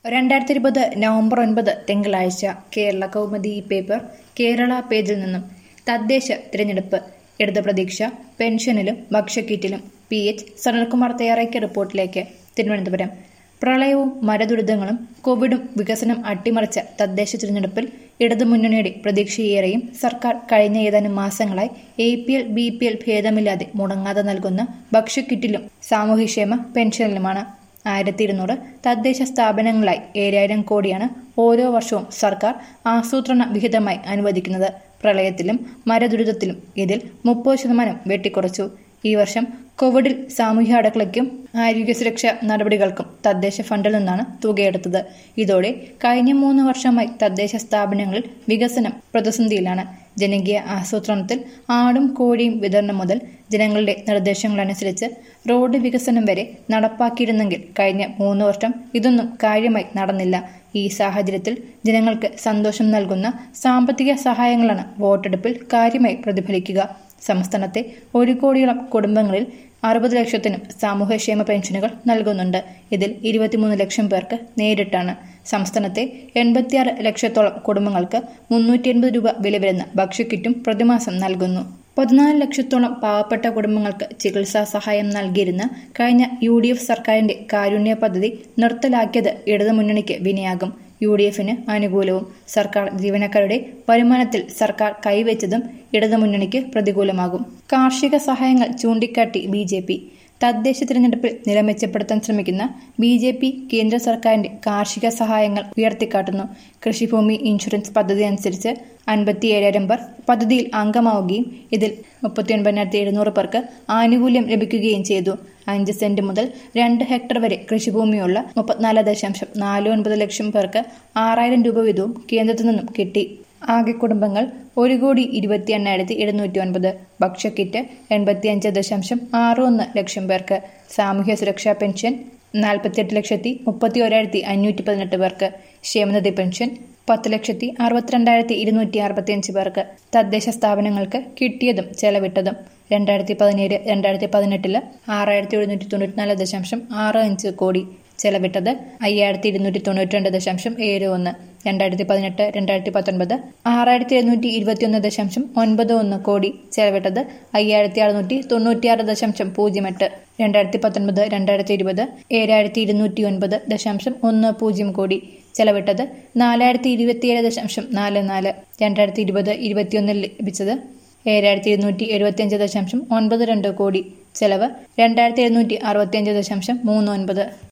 രണ്ടായിരത്തി ഇരുപത് നവംബർ ഒൻപത് തിങ്കളാഴ്ച കേരള കൗമുദി ഈ പേപ്പർ കേരള പേജിൽ നിന്നും തദ്ദേശ തിരഞ്ഞെടുപ്പ് ഇടത് പ്രതീക്ഷ പെൻഷനിലും ഭക്ഷ്യക്കിറ്റിലും പി എച്ച് സനൽകുമാർ തയ്യാറാക്കിയ റിപ്പോർട്ടിലേക്ക് തിരുവനന്തപുരം പ്രളയവും മരദുരിതങ്ങളും കോവിഡും വികസനം അട്ടിമറിച്ച തദ്ദേശ തിരഞ്ഞെടുപ്പിൽ ഇടതുമുന്നണിയുടെ പ്രതീക്ഷയേറെയും സർക്കാർ കഴിഞ്ഞ ഏതാനും മാസങ്ങളായി A P L B P L ഭേദമില്ലാതെ മുടങ്ങാതെ നൽകുന്ന ഭക്ഷ്യക്കിറ്റിലും സാമൂഹ്യക്ഷേമ പെൻഷനിലുമാണ് ആയിരത്തി ഇരുന്നൂറ് തദ്ദേശ സ്ഥാപനങ്ങളായി ഏഴായിരം കോടിയാണ് ഓരോ വർഷവും സർക്കാർ ആസൂത്രണ വിഹിതമായി അനുവദിക്കുന്നത് പ്രളയത്തിലും മരദുരിതത്തിലും ഇതിൽ മുപ്പത് ശതമാനം വെട്ടിക്കുറച്ചു ഈ വർഷം കോവിഡിൽ സാമൂഹ്യ അടക്കളയ്ക്കും ആരോഗ്യ സുരക്ഷാ നടപടികൾക്കും തദ്ദേശ ഫണ്ടിൽ നിന്നാണ് തുകയെടുത്തത് ഇതോടെ കഴിഞ്ഞ മൂന്ന് വർഷമായി തദ്ദേശ സ്ഥാപനങ്ങളിൽ വികസനം പ്രതിസന്ധിയിലാണ് ജനകീയ ആസൂത്രണത്തിൽ ആടും കോഴിയും വിതരണം മുതൽ ജനങ്ങളുടെ നിർദ്ദേശങ്ങളനുസരിച്ച് റോഡ് വികസനം വരെ നടപ്പാക്കിയിരുന്നെങ്കിൽ കഴിഞ്ഞ മൂന്ന് വർഷം ഇതൊന്നും കാര്യമായി നടന്നില്ല ഈ സാഹചര്യത്തിൽ ജനങ്ങൾക്ക് സന്തോഷം നൽകുന്ന സാമ്പത്തിക സഹായങ്ങളാണ് വോട്ടെടുപ്പിൽ കാര്യമായി പ്രതിഫലിക്കുക സംസ്ഥാനത്തെ ഒരു കോടിയോളം കുടുംബങ്ങളിൽ അറുപത് ലക്ഷത്തിനും സാമൂഹ്യക്ഷേമ പെൻഷനുകൾ നൽകുന്നുണ്ട് ഇതിൽ ഇരുപത്തിമൂന്ന് ലക്ഷം പേർക്ക് നേരിട്ടാണ് സംസ്ഥാനത്തെ എൺപത്തിയാറ് ലക്ഷത്തോളം കുടുംബങ്ങൾക്ക് മുന്നൂറ്റി എൺപത് രൂപ വില വരുന്ന ഭക്ഷ്യക്കിറ്റും പ്രതിമാസം നൽകുന്നു പതിനാല് ലക്ഷത്തോളം പാവപ്പെട്ട കുടുംബങ്ങൾക്ക് ചികിത്സാ സഹായം നൽകിയിരുന്ന കഴിഞ്ഞ യു ഡി എഫ് സർക്കാരിന്റെ കാരുണ്യ പദ്ധതി നിർത്തലാക്കിയത് ഇടതുമുന്നണിക്ക് വിനയാകും യു ഡി എഫിന് അനുകൂലവും സർക്കാർ ജീവനക്കാരുടെ വരുമാനത്തിൽ സർക്കാർ കൈവച്ചതും ഇടതുമുന്നണിക്ക് പ്രതികൂലമാകും കാർഷിക സഹായങ്ങൾ ചൂണ്ടിക്കാട്ടി ബി ജെ പി തദ്ദേശ തിരഞ്ഞെടുപ്പിൽ നില മെച്ചപ്പെടുത്താൻ ശ്രമിക്കുന്ന ബി ജെ പി കേന്ദ്ര സർക്കാരിന്റെ കാർഷിക സഹായങ്ങൾ ഉയർത്തിക്കാട്ടുന്നു കൃഷിഭൂമി ഇൻഷുറൻസ് പദ്ധതി അനുസരിച്ച് അൻപത്തി ഏഴായിരം പേർ പദ്ധതിയിൽ അംഗമാവുകയും ഇതിൽ മുപ്പത്തിയൊൻപതിനായിരത്തി എഴുന്നൂറ് പേർക്ക് ആനുകൂല്യം ലഭിക്കുകയും ചെയ്തു അഞ്ച് സെന്റ് മുതൽ രണ്ട് ഹെക്ടർ വരെ കൃഷിഭൂമിയുള്ള മുപ്പത്തിനാല് ദശാംശം നാല് ഒൻപത് ലക്ഷം പേർക്ക് ആറായിരം രൂപ വീതവും കേന്ദ്രത്തിൽ നിന്നും കിട്ടി ആകെ കുടുംബങ്ങൾ ഒരു കോടി ഇരുപത്തി എണ്ണായിരത്തി എഴുന്നൂറ്റി ഒൻപത് ഭക്ഷ്യക്കിറ്റ് എൺപത്തിയഞ്ച് ദശാംശം ആറ് ഒന്ന് ലക്ഷം പേർക്ക് സാമൂഹ്യ സുരക്ഷാ പെൻഷൻ നാൽപ്പത്തിയെട്ട് ലക്ഷത്തി മുപ്പത്തി ഒരായിരത്തി അഞ്ഞൂറ്റി പതിനെട്ട് പേർക്ക് ക്ഷേമനിധി പെൻഷൻ പത്ത് ലക്ഷത്തി അറുപത്തിരണ്ടായിരത്തി ഇരുന്നൂറ്റി അറുപത്തിയഞ്ച് പേർക്ക് തദ്ദേശ സ്ഥാപനങ്ങൾക്ക് കിട്ടിയതും ചെലവിട്ടതും രണ്ടായിരത്തി പതിനേഴ് രണ്ടായിരത്തി പതിനെട്ടില് ആറായിരത്തി എഴുന്നൂറ്റി തൊണ്ണൂറ്റിനാല് ദശാംശം ആറ് അഞ്ച് കോടി ചെലവിട്ടത് അയ്യായിരത്തി ഇരുന്നൂറ്റി തൊണ്ണൂറ്റി രണ്ട് ദശാംശം ഏഴ് ഒന്ന് രണ്ടായിരത്തി പതിനെട്ട് രണ്ടായിരത്തി പത്തൊൻപത് ആറായിരത്തി എഴുന്നൂറ്റി ഇരുപത്തിയൊന്ന് ദശാംശം ഒൻപത് ഒന്ന് കോടി ചെലവിട്ടത് അയ്യായിരത്തി അറുന്നൂറ്റി തൊണ്ണൂറ്റിയാറ് ദശാംശം പൂജ്യം എട്ട് രണ്ടായിരത്തി പത്തൊൻപത് രണ്ടായിരത്തി ഇരുപത് ഏഴായിരത്തി ഇരുന്നൂറ്റി ഒൻപത് ദശാംശം ഒന്ന് പൂജ്യം കോടി ചെലവിട്ടത് നാലായിരത്തി ഇരുപത്തിയേഴ് ദശാംശം നാല് നാല് രണ്ടായിരത്തി ഇരുപത് ഇരുപത്തിയൊന്നിൽ ലഭിച്ചത് ഏഴായിരത്തി ഇരുന്നൂറ്റി എഴുപത്തിയഞ്ച് ദശാംശം ഒൻപത് രണ്ട് കോടി ചെലവ് രണ്ടായിരത്തി എഴുന്നൂറ്റി അറുപത്തിയഞ്ച് ദശാംശം മൂന്ന് ഒൻപത്